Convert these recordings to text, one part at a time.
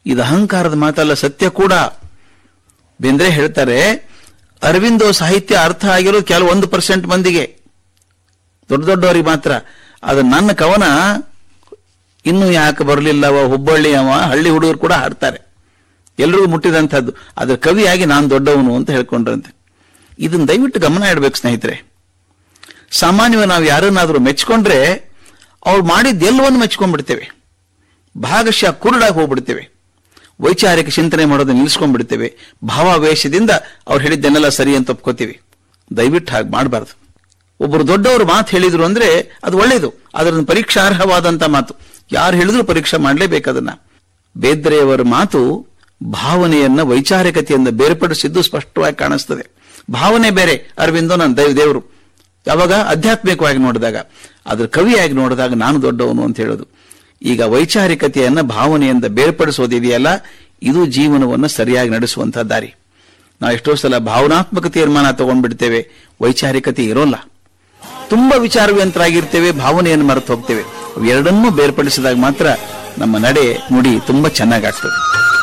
ಇದು ಅಹಂಕಾರದ ಮಾತಲ್ಲ ಸತ್ಯ ಕೂಡ ಬೇಂದ್ರೆ ಹೇಳ್ತಾರೆ ಅರವಿಂದೋ ಸಾಹಿತ್ಯ ಅರ್ಥ ಆಗಿರೋದು ಕೆಲವು ಒಂದು ಪರ್ಸೆಂಟ್ ಮಂದಿಗೆ ದೊಡ್ಡ ದೊಡ್ಡವರಿಗೆ ಮಾತ್ರ ಅದು ನನ್ನ ಕವನ ಇನ್ನೂ ಯಾಕೆ ಬರಲಿಲ್ಲವ ಹುಬ್ಬಳ್ಳಿ ಅವ ಹಳ್ಳಿ ಹುಡುಗರು ಕೂಡ ಹಾಡ್ತಾರೆ ಎಲ್ರಿಗೂ ಮುಟ್ಟಿದಂಥದ್ದು ಅದ್ರ ಕವಿಯಾಗಿ ನಾನು ದೊಡ್ಡವನು ಅಂತ ಹೇಳ್ಕೊಂಡ್ರಂತೆ ಇದನ್ನ ದಯವಿಟ್ಟು ಗಮನ ಇಡಬೇಕು ಸ್ನೇಹಿತರೆ ಸಾಮಾನ್ಯವಾಗಿ ನಾವು ಯಾರನ್ನಾದ್ರೂ ಮೆಚ್ಕೊಂಡ್ರೆ ಅವ್ರು ಮಾಡಿದ ಎಲ್ಲವನ್ನು ಮೆಚ್ಕೊಂಡ್ಬಿಡ್ತೇವೆ ಭಾಗಶಃ ಕುರುಡಾಗಿ ಹೋಗ್ಬಿಡ್ತೇವೆ ವೈಚಾರಿಕ ಚಿಂತನೆ ಮಾಡೋದನ್ನ ನಿಲ್ಲಿಸ್ಕೊಂಡ್ಬಿಡ್ತೇವೆ ಭಾವಾವೇಶದಿಂದ ಅವ್ರು ಹೇಳಿದ್ದನ್ನೆಲ್ಲ ಸರಿ ಅಂತ ಒಪ್ಕೋತೀವಿ ದಯವಿಟ್ಟು ಹಾಗೆ ಮಾಡಬಾರ್ದು ಒಬ್ಬರು ದೊಡ್ಡವರು ಮಾತು ಹೇಳಿದ್ರು ಅಂದ್ರೆ ಅದು ಒಳ್ಳೇದು ಅದರ ಪರೀಕ್ಷಾರ್ಹವಾದಂತ ಮಾತು ಯಾರು ಹೇಳಿದ್ರು ಪರೀಕ್ಷೆ ಮಾಡಲೇಬೇಕು ಅದನ್ನ ಬೇದ್ರೆಯವರ ಮಾತು ಭಾವನೆಯನ್ನ ವೈಚಾರಿಕತೆಯಿಂದ ಬೇರ್ಪಡಿಸಿದ್ದು ಸ್ಪಷ್ಟವಾಗಿ ಕಾಣಿಸ್ತದೆ ಭಾವನೆ ಬೇರೆ ಅರವಿಂದೋ ನನ್ನ ದೈವ ದೇವರು ಯಾವಾಗ ಆಧ್ಯಾತ್ಮಿಕವಾಗಿ ನೋಡಿದಾಗ ಅದ್ರ ಕವಿಯಾಗಿ ನೋಡಿದಾಗ ನಾನು ದೊಡ್ಡವನು ಅಂತ ಹೇಳೋದು ಈಗ ವೈಚಾರಿಕತೆಯನ್ನ ಭಾವನೆಯಿಂದ ಬೇರ್ಪಡಿಸೋದಿದೆಯಲ್ಲ ಇದು ಜೀವನವನ್ನು ಸರಿಯಾಗಿ ನಡೆಸುವಂತಹ ದಾರಿ ನಾವು ಎಷ್ಟೋ ಸಲ ಭಾವನಾತ್ಮಕ ತೀರ್ಮಾನ ತಗೊಂಡ್ಬಿಡ್ತೇವೆ ವೈಚಾರಿಕತೆ ಇರೋಲ್ಲ ತುಂಬಾ ವಿಚಾರವಂತರಾಗಿರ್ತೇವೆ ಭಾವನೆಯನ್ನು ಮರೆತು ಹೋಗ್ತೇವೆ ಎರಡನ್ನೂ ಬೇರ್ಪಡಿಸಿದಾಗ ಮಾತ್ರ ನಮ್ಮ ನಡೆ ನುಡಿ ತುಂಬಾ ಚೆನ್ನಾಗಾಗ್ತದೆ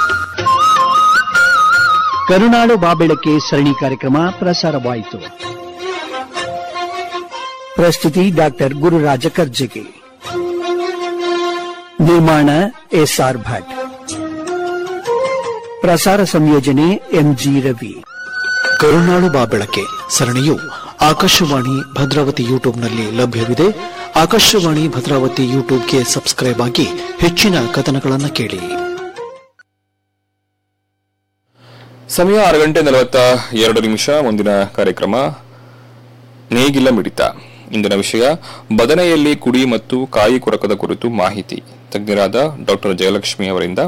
ಕರುನಾಡು ಬಾಬೆಳಕೆ ಸರಣಿ ಕಾರ್ಯಕ್ರಮ ಪ್ರಸಾರವಾಯಿತು ಪ್ರಸ್ತುತಿ ಡಾಕ್ಟರ್ ಗುರುರಾಜ ಕರ್ಜಗಿ ನಿರ್ಮಾಣ ಎಸ್ಆರ್ ಭಟ್ ಪ್ರಸಾರ ಸಂಯೋಜನೆ ಎಂಜಿ ರವಿ ಕರುನಾಳು ಬಾ ಬೆಳಕೆ ಸರಣಿಯು ಆಕಾಶವಾಣಿ ಭದ್ರಾವತಿ ಯೂಟ್ಯೂಬ್ನಲ್ಲಿ ಲಭ್ಯವಿದೆ ಆಕಾಶವಾಣಿ ಭದ್ರಾವತಿ ಯೂಟ್ಯೂಬ್ಗೆ ಸಬ್ಸ್ಕ್ರೈಬ್ ಆಗಿ ಹೆಚ್ಚಿನ ಕಥನಗಳನ್ನು ಕೇಳಿ ಸಮಯ ಆರು ಗಂಟೆ ನಲವತ್ತ ಎರಡು ನಿಮಿಷ ಮುಂದಿನ ಕಾರ್ಯಕ್ರಮ ನೇಗಿಲ ಮಿಡಿತ ಇಂದಿನ ವಿಷಯ ಬದನೆಯಲ್ಲಿ ಕುಡಿ ಮತ್ತು ಕಾಯಿ ಕೊರಕದ ಕುರಿತು ಮಾಹಿತಿ ತಜ್ಞರಾದ ಡಾಕ್ಟರ್ ಜಯಲಕ್ಷ್ಮಿ ಅವರಿಂದ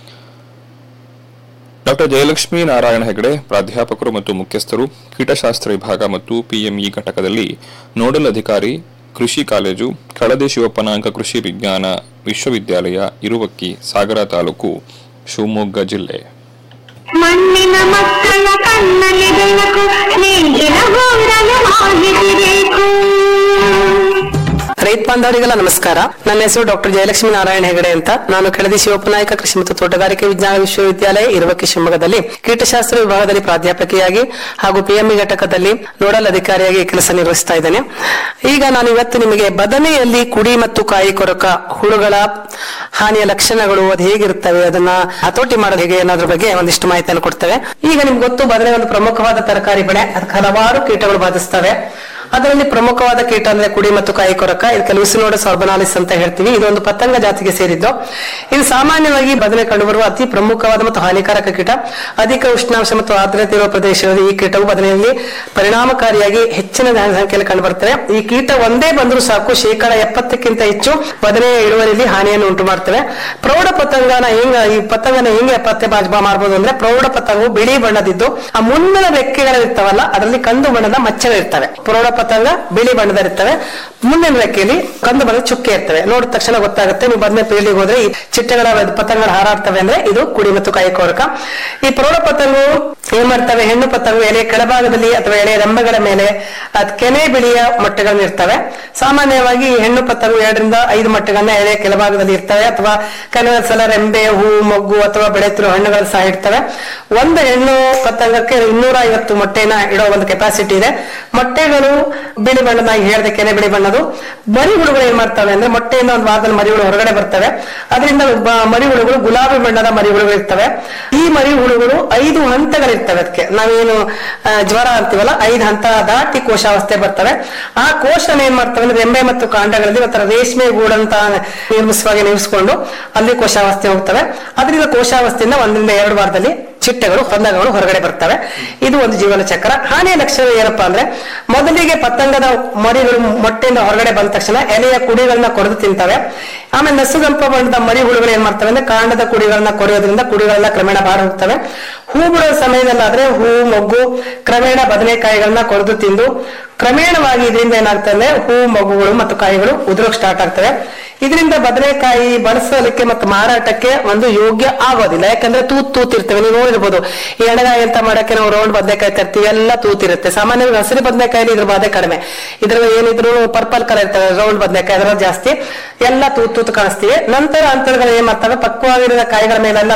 ಡಾಕ್ಟರ್ ಜಯಲಕ್ಷ್ಮಿ ನಾರಾಯಣ ಹೆಗಡೆ ಪ್ರಾಧ್ಯಾಪಕರು ಮತ್ತು ಮುಖ್ಯಸ್ಥರು ಕೀಟಶಾಸ್ತ್ರ ವಿಭಾಗ ಮತ್ತು ಪಿಎಂಇ ಘಟಕದಲ್ಲಿ ನೋಡಲ್ ಅಧಿಕಾರಿ ಕೃಷಿ ಕಾಲೇಜು ಕಳದೆ ಶಿವಪ್ಪನಾಂಕ ಕೃಷಿ ವಿಜ್ಞಾನ ವಿಶ್ವವಿದ್ಯಾಲಯ ಇರುವಕ್ಕಿ ಸಾಗರ ತಾಲೂಕು ಶಿವಮೊಗ್ಗ ಜಿಲ್ಲೆ ಮಣ್ಣಿನ ಮಕ್ಕಳ ಕಣ್ಣಲ್ಲಿ ಬೆಳಕು ನೇಗಿಲ ಗೂಡಲು ಮಾಹಿತಿ ಬೇಕು ರೈತ ಬಾಂಧವರಿಗೆಲ್ಲ ನಮಸ್ಕಾರ ನನ್ನ ಹೆಸರು ಡಾಕ್ಟರ್ ಜಯಲಕ್ಷ್ಮಿ ನಾರಾಯಣ ಹೆಗಡೆ ಅಂತ ನಾನು ಕೆಳದಿ ಶಿವಪ್ಪನಾಯಕ ಕೃಷಿ ಮತ್ತು ತೋಟಗಾರಿಕೆ ವಿಜ್ಞಾನ ವಿಶ್ವವಿದ್ಯಾಲಯ ಇರುವಕ್ಕೆ ಶಿವಮೊಗ್ಗದಲ್ಲಿ ಕೀಟಶಾಸ್ತ್ರ ವಿಭಾಗದಲ್ಲಿ ಪ್ರಾಧ್ಯಾಪಕಿಯಾಗಿ ಹಾಗೂ ಪಿಎಂಇ ಘಟಕದಲ್ಲಿ ನೋಡಲ್ ಅಧಿಕಾರಿಯಾಗಿ ಕೆಲಸ ನಿರ್ವಹಿಸ್ತಾ ಇದ್ದೇನೆ ಈಗ ನಾನು ಇವತ್ತು ನಿಮಗೆ ಬದನೆಯಲ್ಲಿ ಕುಡಿ ಮತ್ತು ಕಾಯಿ ಕೊರಕ ಹುಳುಗಳ ಹಾನಿಯ ಲಕ್ಷಣಗಳು ಅದು ಹೇಗಿರುತ್ತವೆ ಅದನ್ನ ಹತೋಟಿ ಮಾಡೋದು ಹೇಗೆ ಅನ್ನೋದ್ರ ಬಗ್ಗೆ ಒಂದಿಷ್ಟು ಮಾಹಿತಿಯನ್ನು ಕೊಡ್ತೇವೆ ಈಗ ನಿಮ್ಗೆ ಗೊತ್ತು ಬದನೆ ಒಂದು ಪ್ರಮುಖವಾದ ತರಕಾರಿ ಬೆಳೆ ಅದಕ್ಕೆ ಹಲವಾರು ಕೀಟಗಳು ಬಾಧಿಸ್ತವೆ ಅದರಲ್ಲಿ ಪ್ರಮುಖವಾದ ಕೀಟ ಅಂದ್ರೆ ಕುಡಿ ಮತ್ತು ಕಾಯಿ ಕೊರಕ ಇದಕ್ಕೆ ಲೂಸಿನೋಡಸ್ ಆರ್ಬನಾಲಿಸ್ ಅಂತ ಹೇಳ್ತೀವಿ ಇದೊಂದು ಪತಂಗ ಜಾತಿಗೆ ಸೇರಿದ್ದು ಇದು ಸಾಮಾನ್ಯವಾಗಿ ಬದನೆ ಕಂಡುಬರುವ ಅತಿ ಪ್ರಮುಖವಾದ ಮತ್ತು ಹಾನಿಕಾರಕ ಕೀಟ ಅಧಿಕ ಉಷ್ಣಾಂಶ ಮತ್ತು ಆರ್ದ್ರತೆ ಇರುವ ಪ್ರದೇಶದಲ್ಲಿ ಈ ಕೀಟವು ಬದನೆಯಲ್ಲಿ ಪರಿಣಾಮಕಾರಿಯಾಗಿ ಹೆಚ್ಚಿನ ಸಂಖ್ಯೆಯಲ್ಲಿ ಕಂಡುಬರ್ತವೆ ಈ ಕೀಟ ಒಂದೇ ಬಂದರೂ ಸಾಕು ಶೇಕಡ ಎಪ್ಪತ್ತಕ್ಕಿಂತ ಹೆಚ್ಚು ಬದನೆಯ ಇಳುವರಿಯಲ್ಲಿ ಹಾನಿಯನ್ನು ಉಂಟು ಮಾಡ್ತವೆ ಪ್ರೌಢ ಪತಂಗನ ಹೆಂಗ ಈ ಪತಂಗನ ಹೆಂಗೆ ಪತ್ತೆ ಬಾ- ಮಾಡ್ಬೋದು ಅಂದ್ರೆ ಪ್ರೌಢ ಪತಂಗವು ಬಿಳಿ ಬಣ್ಣದಿದ್ದು ಆ ಮುಂದಿನ ರೆಕ್ಕೆಗಳಿರ್ತಾವಲ್ಲ ಅದರಲ್ಲಿ ಕಂದು ಬಣ್ಣದ ಮಚ್ಚಗಳಿರ್ತವೆ ಪ್ರೌಢ ಪತಂಗ ಬಿಳಿ ಬಣ್ಣದಲ್ಲಿರ್ತವೆ ಮುಂದಿನ ರೆಕ್ಕೆಯಲ್ಲಿ ಕಂದು ಬಣ್ಣದ ಚುಕ್ಕೆ ಇರ್ತವೆ ನೋಡಿದ ತಕ್ಷಣ ಗೊತ್ತಾಗುತ್ತೆ ನೀವು ಬಂದ ಫೀಲ್ಡಿಗೆ ಹೋದ್ರೆ ಈ ಚಿಟ್ಟೆಗಳ ಪತಂಗಗಳು ಹಾರಾಡ್ತವೆ ಅಂದ್ರೆ ಇದು ಕುಡಿ ಮತ್ತು ಕಾಯಿ ಕೊರಕ ಈ ಪ್ರೌಢ ಪತಂಗವು ಏನ್ ಮಾಡ್ತವೆ ಹೆಣ್ಣು ಪತಂಗು ಎಲೆ ಕೆಳಭಾಗದಲ್ಲಿ ಅಥವಾ ಎಲೆ ರೆಂಬೆಗಳ ಮೇಲೆ ಅದ್ ಕೆನೆ ಬಿಳಿಯ ಮೊಟ್ಟೆಗಳನ್ನ ಇರ್ತವೆ ಸಾಮಾನ್ಯವಾಗಿ ಈ ಹೆಣ್ಣು ಪತಂಗು ಎರಡರಿಂದ ಐದು ಮೊಟ್ಟೆಗಳನ್ನ ಎಲೆ ಕೆಳಭಾಗದಲ್ಲಿ ಇರ್ತವೆ ಅಥವಾ ಕೆಲವು ಸಲ ರೆಂಬೆ ಹೂ ಮೊಗ್ಗು ಅಥವಾ ಬೆಳೆತಿರೋ ಹಣ್ಣುಗಳು ಸಹ ಇರ್ತವೆ ಒಂದು ಹೆಣ್ಣು ಪತಂಗಕ್ಕೆ ಇನ್ನೂರ ಐವತ್ತು ಮೊಟ್ಟೆನ ಇಡೋ ಒಂದು ಕೆಪಾಸಿಟಿ ಇದೆ ಮೊಟ್ಟೆಗಳು ಬಿಳಿ ಬಣ್ಣದಾಗಿ ಹೇಳಿದೆ ಕೆನೆ ಬಿಳಿ ಬಣ್ಣದು ಮರಿಹುಳುಗಳು ಏನ್ ಮಾಡ್ತವೆ ಅಂದ್ರೆ ಮೊಟ್ಟೆಯಿಂದ ಒಂದು ವಾರದಲ್ಲಿ ಮರಿಹುಳು ಹೊರಗಡೆ ಬರ್ತವೆ ಅದರಿಂದ ಬ- ಮರಿಹುಳುಗಳು ಗುಲಾಬಿ ಬಣ್ಣದ ಮರಿಹುಳುಗಳು ಇರ್ತವೆ ಈ ಮರಿಹುಳುಗಳು ಐದು ಹಂತಗಳಿರ್ತವೆ ಅದಕ್ಕೆ ನಾವೇನು ಆ, ಜ್ವರ ಅಂತೀವಲ್ಲ ಐದು ಹಂತ ದಾಟಿ ಕೋಶಾವಸ್ಥೆ ಬರ್ತವೆ ಆ ಕೋಶನ ಏನ್ ಮಾಡ್ತವೆ ಅಂದ್ರೆ ರೆಂಬೆ ಮತ್ತು ಕಾಂಡಗಳಲ್ಲಿ ಒಂಥರ ರೇಷ್ಮೆ ಗೂಡಂತ ನಿರ್ಮಿಸುವಾಗಿ ನಿರ್ಮಿಸಿಕೊಂಡು ಅಲ್ಲಿ ಕೋಶಾವಸ್ಥೆ ಹೋಗ್ತವೆ ಅದರಿಂದ ಕೋಶಾವಸ್ಥೆಯಿಂದ ಒಂದರಿಂದ ಎರಡು ವಾರದಲ್ಲಿ ಚಿಟ್ಟೆಗಳು ಪತಂಗಗಳು ಹೊರಗಡೆ ಬರ್ತವೆ ಇದು ಒಂದು ಜೀವನ ಚಕ್ರ ಹಾನಿಯ ಲಕ್ಷಣ ಏನಪ್ಪಾ ಅಂದ್ರೆ ಮೊದಲಿಗೆ ಪತಂಗದ ಮರಿಗಳು ಮೊಟ್ಟೆಯಿಂದ ಹೊರಗಡೆ ಬಂದ ತಕ್ಷಣ ಎಲೆಯ ಕುಡಿಗಳನ್ನ ಕೊರೆದು ತಿಂತವೆ ಆಮೇಲೆ ನಸುಗಂಪ ಬಣ್ಣದ ಮರಿ ಹುಳುಗಳು ಏನ್ ಮಾಡ್ತವೆ ಅಂದ್ರೆ ಕಾಂಡದ ಕುಡಿಗಳನ್ನ ಕೊರೆಯೋದ್ರಿಂದ ಕುಡಿಗಳನ್ನ ಕ್ರಮೇಣ ಬಾರ ಹೋಗ್ತವೆ ಹೂ ಬಿಡೋ ಸಮಯದಲ್ಲಾದ್ರೆ ಹೂ ಮೊಗ್ಗು ಕ್ರಮೇಣ ಬದನೆಕಾಯಿಗಳನ್ನ ಕೊರೆದು ತಿಂದು ಕ್ರಮೇಣವಾಗಿ ಇದರಿಂದ ಏನಾಗ್ತದೆ ಅಂದ್ರೆ ಹೂ ಮಗುಗಳು ಮತ್ತು ಕಾಯಿಗಳು ಉದುರೋಕ್ ಸ್ಟಾರ್ಟ್ ಆಗ್ತವೆ ಇದರಿಂದ ಬದನೆಕಾಯಿ ಬಳಸಲಿಕ್ಕೆ ಮತ್ತು ಮಾರಾಟಕ್ಕೆ ಒಂದು ಯೋಗ್ಯ ಆಗೋದಿಲ್ಲ ಯಾಕಂದ್ರೆ ತೂತ್ ತೂತಿರ್ತವೆ ನೀವು ನೋಡಿರ್ಬೋದು ಈ ಎಣ್ಣೆಗಾಯಿ ಅಂತ ಮಾಡಕ್ಕೆ ನಾವು ರೌಂಡ್ ಬದನೆಕಾಯಿ ತರ್ತೀವಿ ಎಲ್ಲ ತೂತಿರುತ್ತೆ ಸಾಮಾನ್ಯವಾಗಿ ಹಸಿರು ಬದನೆಕಾಯಿ ಇದ್ರ ಬಾಧೆ ಕಡಿಮೆ ಇದ್ರ ಏನಿದ್ರು ಪರ್ಪಲ್ ಕಲರ್ ಇರ್ತವೆ ರೌಂಡ್ ಬದನೆಕಾಯಿ ಅದರ ಜಾಸ್ತಿ ಎಲ್ಲ ತೂತ್ ತೂತ್ ಕಾಣಿಸ್ತೀವಿ ನಂತರ ಅಂತರಗಳು ಏನ್ ಮಾಡ್ತವೆ ಪಕ್ವವಾಗಿರುವ ಕಾಯಿಗಳ ಮೇಲೆಲ್ಲ